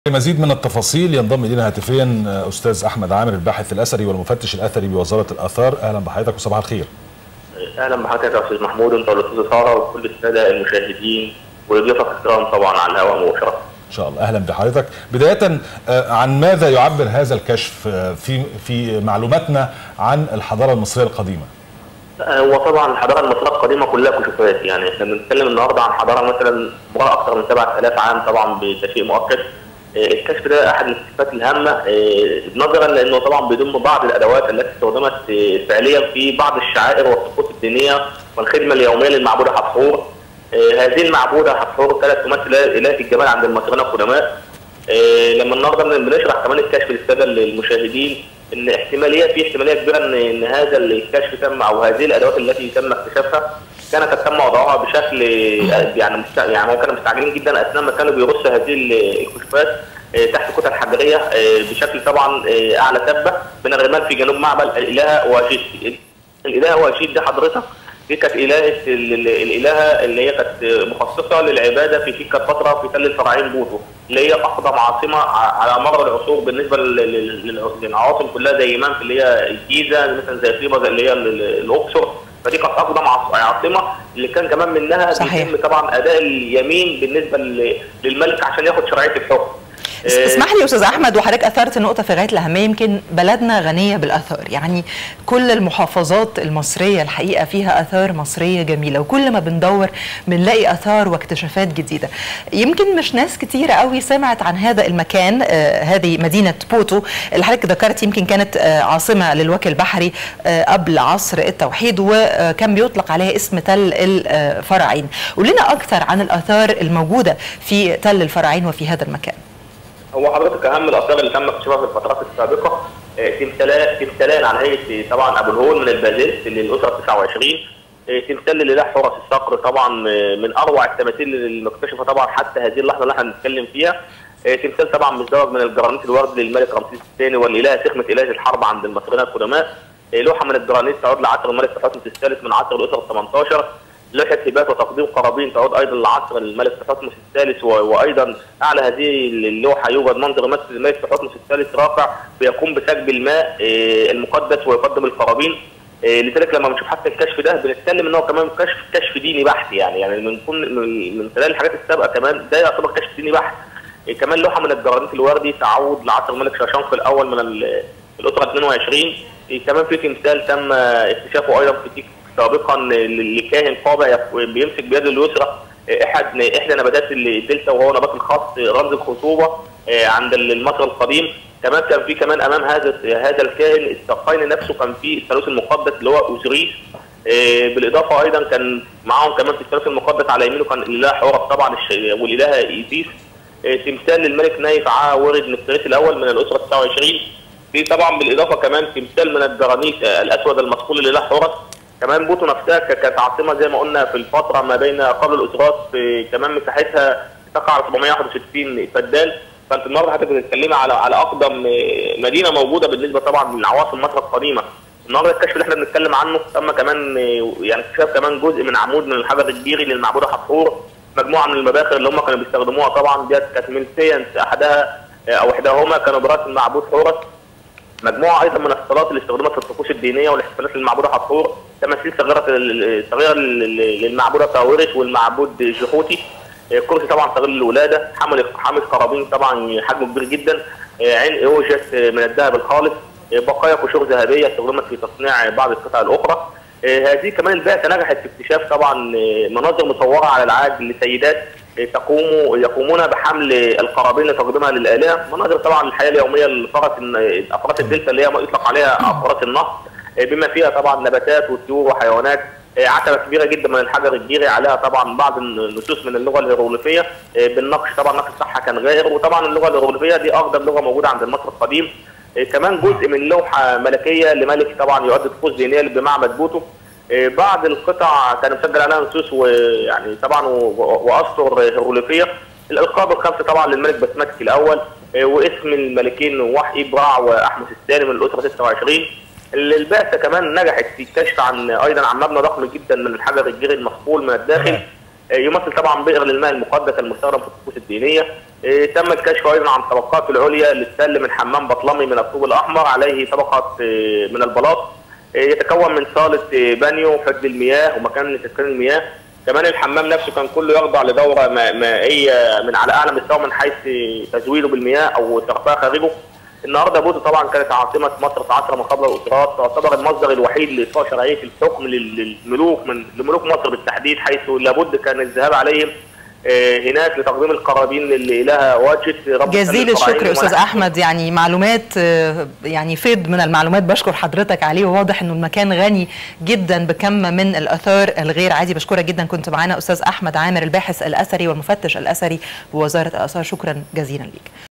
مزيد من التفاصيل ينضم الينا هاتفيا استاذ احمد عامر الباحث الاثري والمفتش الاثري بوزاره الاثار اهلا بحضرتك وصباح الخير. اهلا بحضرتك يا استاذ محمود انت والاستاذ ساره وكل الساده المشاهدين وضيوفك الكرام طبعا على الهواء مباشره. ان شاء الله اهلا بحضرتك بدايه عن ماذا يعبر هذا الكشف في في معلوماتنا عن الحضاره المصريه القديمه؟ هو طبعا الحضاره المصريه القديمه كلها كشوفات يعني احنا بنتكلم النهارده عن حضاره مثلا مرة اكثر من 7000 عام طبعا ده شيء مؤكد الكشف ده احد الاكتشافات الهامه نظرا لانه طبعا بيضم بعض الادوات التي استخدمت فعليا في بعض الشعائر والطقوس الدينيه والخدمه اليوميه للمعبوده حتحور هذه المعبوده حتحور كانت تمثل الهه الجمال عند المصريين القدماء لما النهارده بنشرح كمان الكشف للساده المشاهدين ان احتماليه في احتماليه كبيره ان ان هذا الكشف تم او هذه الادوات التي تم اكتشافها كانت تم وضعها بشكل يعني مست... يعني هم كانوا مستعجلين جدا اثناء ما كانوا بيرصوا هذه الكشوفات تحت كتل حجريه بشكل طبعا اعلى ثبه من الرمال في جنوب معبد الالهه واشيد. الالهه واشيد دي حضرتك دي كانت الهه الالهه اللي هي كانت مخصصه للعباده في تلك الفتره في تل الفراعين بوتو اللي هي اقدم عاصمه على مر العصور بالنسبه للعواصم كلها زي منف اللي هي الجيزه مثلا زي طيبه اللي هي الاقصر فدي كانت اقدم عاصمه اللي كان كمان منها صحيح. بيتم طبعا اداء اليمين بالنسبه للملك عشان ياخد شرعيه الحكم اسمح لي استاذ احمد وحضرتك اثرت نقطه في غايه الاهميه يمكن بلدنا غنيه بالاثار يعني كل المحافظات المصريه الحقيقه فيها اثار مصريه جميله وكل ما بندور بنلاقي اثار واكتشافات جديده يمكن مش ناس كتيره قوي سمعت عن هذا المكان آه هذه مدينه بوتو اللي حضرتك ذكرت يمكن كانت آه عاصمه للوكل البحري آه قبل عصر التوحيد وكان بيطلق عليها اسم تل الفراعين قول لنا اكثر عن الاثار الموجوده في تل الفراعين وفي هذا المكان هو حضرتك اهم الاثار اللي تم اكتشافها في الفترات السابقه تمثالان تمثالان على هيئه طبعا ابو الهول من البازلت للاسره 29 تمثال لله حرس الصقر طبعا من اروع التماثيل المكتشفه طبعا حتى هذه اللحظه اللي احنا بنتكلم فيها تمثال طبعا مزدوج من الجرانيت الورد للملك رمسيس الثاني والاله سخمه اله الحرب عند المصريين القدماء لوحه من الجرانيت تعود لعصر الملك تحتمس الثالث من عصر الاسره 18 لوحه هبات وتقديم قرابين تعود ايضا لعصر الملك تحتمس الثالث وايضا اعلى هذه اللوحه يوجد منظر يمثل الملك تحتمس الثالث رافع بيقوم بسكب الماء المقدس ويقدم القرابين لذلك لما بنشوف حتى الكشف ده بنتكلم ان هو كمان كشف كشف ديني بحت يعني يعني من من خلال الحاجات السابقه كمان ده يعتبر كشف ديني بحت كمان لوحه من الجرانيت الوردي تعود لعصر الملك شاشنق الاول من الاسره 22 كمان في تمثال تم اكتشافه ايضا في سابقا لكاهن قابع بيمسك بيده اليسرى احد احدى نباتات الدلتا وهو نبات الخاص رمز الخصوبه عند المصري القديم كمان كان في كمان امام هذا هذا الكاهن السقين نفسه كان في الثالوث المقدس اللي هو اوزريس بالاضافه ايضا كان معاهم كمان في الثالوث المقدس على يمينه كان الاله حورس طبعا والالهه ايزيس تمثال للملك نايف عاورد نفتريس الاول من الاسره 29 في طبعا بالاضافه كمان تمثال من الجرانيت الاسود المصقول للاله حورس كمان بوتو نفسها كانت عاصمه زي ما قلنا في الفتره ما بين قبل الاسرات كمان مساحتها تقع على 761 فدان فانت النهارده حضرتك بتتكلمي على على اقدم مدينه موجوده بالنسبه طبعا للعواصم مصر القديمه النهارده الكشف اللي احنا بنتكلم عنه تم كمان يعني اكتشاف كمان جزء من عمود من الحجر الجيري للمعبوده حتحور مجموعه من المباخر اللي هم كانوا بيستخدموها طبعا ديت كانت ملسيا احدها او احداهما كانوا براس المعبود حورس مجموعه ايضا من الصلاه اللي استخدمت في الطقوس الدينيه والاحتفالات للمعبوده حتحور تماثيل صغيره صغيره للمعبوده طاورش والمعبود جحوتي كرسي طبعا صغير للولاده حمل حامل قرابين طبعا حجمه كبير جدا عين اوجت من الذهب الخالص بقايا قشور ذهبيه استخدمت في تصنيع بعض القطع الاخرى هذه كمان البعثه نجحت في اكتشاف طبعا مناظر مصوره على العاج لسيدات تقوم يقومون بحمل القرابين لتقديمها للالهه مناظر طبعا الحياه اليوميه لفرس افراس الدلتا اللي هي ما يطلق عليها افراس النهر بما فيها طبعا نباتات وطيور وحيوانات عتبه كبيره جدا من الحجر الجيري عليها طبعا بعض النصوص من اللغه الهيروغليفيه بالنقش طبعا النقش بتاعها كان غائر وطبعا اللغه الهيروغليفيه دي اقدم لغه موجوده عند المصري القديم كمان جزء من لوحه ملكيه لملك طبعا يؤدي طقوس دينيه بمعبد بوتو بعض القطع كان مسجل عليها نصوص ويعني طبعا واسطر هيروغليفيه الالقاب الخمسه طبعا للملك بسمتك الاول واسم الملكين وحي براع واحمس الثاني من الاسره 26 البعثه كمان نجحت في الكشف عن ايضا عن مبنى ضخم جدا من الحجر الجيري المصقول من الداخل يمثل طبعا بئر للماء المقدس المستخدم في الطقوس الدينيه تم الكشف ايضا عن الطبقات العليا للسل من حمام بطلمي من الطوب الاحمر عليه طبقه من البلاط يتكون من صاله بانيو وحد المياه ومكان لتسخين المياه كمان الحمام نفسه كان كله يخضع لدوره مائيه من على اعلى مستوى من حيث تزويده بالمياه او تغطيه خارجه النهارده بوزو طبعا كانت عاصمه مصر في عصر ما قبل الاسرات تعتبر المصدر الوحيد لاطفاء شرعيه الحكم للملوك من لملوك مصر بالتحديد حيث لابد كان الذهاب عليهم هناك لتقديم القرابين لها واجد رب جزيل الشكر استاذ احمد يعني معلومات يعني فيض من المعلومات بشكر حضرتك عليه وواضح انه المكان غني جدا بكم من الاثار الغير عادي بشكرك جدا كنت معانا استاذ احمد عامر الباحث الاثري والمفتش الاثري بوزاره الاثار شكرا جزيلا ليك